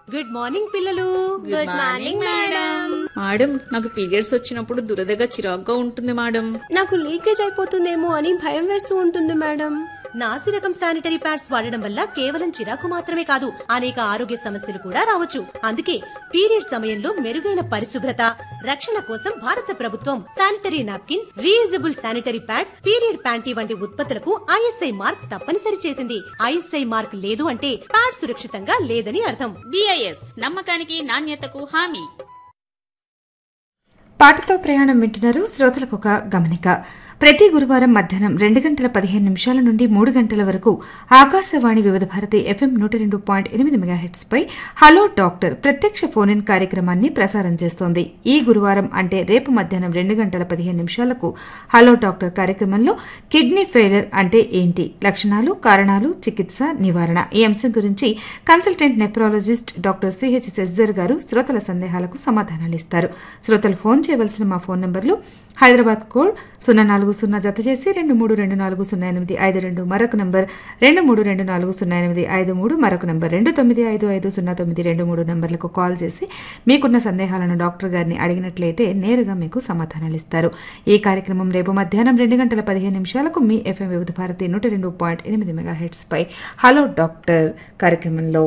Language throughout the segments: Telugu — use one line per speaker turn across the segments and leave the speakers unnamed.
గుడ్ మార్నింగ్ పిల్లలు
గుడ్ మార్నింగ్ మేడం
మేడం నాకు పీరియడ్స్ వచ్చినప్పుడు దురదగా చిరాగ్గా ఉంటుంది మేడం
నాకు లీకేజ్ అయిపోతుందేమో అని భయం వేస్తూ ఉంటుంది మేడం
నాసి రకం శానిటరీ ప్యాడ్స్ వాడడం వల్ల కేవలం చిరాకు మాత్రమే కాదు అనేక ఆరోగ్య సమస్యలు కూడా రావచ్చు అందుకే పీరియడ్ సమయంలో మెరుగైన పరిశుభ్రత రక్షణ కోసం భారత ప్రభుత్వం sanitary napkin reusable sanitary pad period panty వంటి ఉత్పత్తులకు ఐఎస్ఐ మార్క్ తప్పనిసరి చేసింది ఐఎస్ఐ మార్క్ లేదు అంటే ప్యాడ్ సురక్షితంగా లేదని అర్థం
బిఐఎస్ నమ్మకానికి నాణ్యతకు హామీ
పాటతో ప్రయాణం వింటున్నారు శ్రోతలకు ఒక గమనిక ప్రతి గురువారం మధ్యాహ్నం రెండు గంటల పదిహేను నిమిషాల నుండి మూడు గంటల వరకు ఆకాశవాణి వివిధ భారతి ఎఫ్ఎం నూట రెండు పాయింట్ ఎనిమిది మెగాహెట్స్ పై హలో డాక్టర్ ప్రత్యక్ష ఫోన్ ఇన్ కార్యక్రమాన్ని ప్రసారం చేస్తోంది ఈ గురువారం అంటే రేపు మధ్యాహ్నం రెండు గంటల పదిహేను నిమిషాలకు హలో డాక్టర్ కార్యక్రమంలో కిడ్నీ ఫెయిలర్ అంటే ఏంటి లక్షణాలు కారణాలు చికిత్స నివారణ ఈ అంశం గురించి consultant nephrologist doctor CH Shashidhar గారు శ్రోతల సందేహాలకు సమాధానాలు ఇస్తారు శ్రోతలు ఫోన్ చేయవలసిన మా ఫోన్ నంబర్లు హైదరాబాద్ కోడ్ సున్నా నాలుగు సున్నా జత చేసి రెండు మూడు రెండు నాలుగు సున్నా ఎనిమిది ఐదు రెండు మరొక నంబర్ రెండు మూడు రెండు నాలుగు సున్నా ఎనిమిది ఐదు మూడు మరొక నంబర్ రెండు తొమ్మిది ఐదు ఐదు సున్నా తొమ్మిది రెండు మూడు నంబర్లకు కాల్ చేసి మీకున్న సందేహాలను డాక్టర్ గారిని అడిగినట్లయితే నేరుగా మీకు సమాధానాలు ఇస్తారు ఈ కార్యక్రమం రేపు మధ్యాహ్నం రెండు గంటల పదిహేను నిమిషాలకు మీ ఎఫ్ఎం వివిధ భారతి నూట రెండు పాయింట్ ఎనిమిది మెగా పై హలో డాక్టర్ కార్యక్రమంలో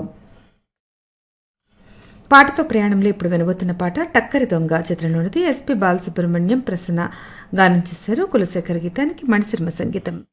పాటతో ప్రయాణంలో ఇప్పుడు వినబోతున్న పాట టక్కరి దొంగ చిత్రంలోనిది ఎస్పి బాలసుబ్రహ్మణ్యం ప్రసన్న గానం చేశారు కులశేఖర్ గీతానికి మణిశర్మ సంగీతం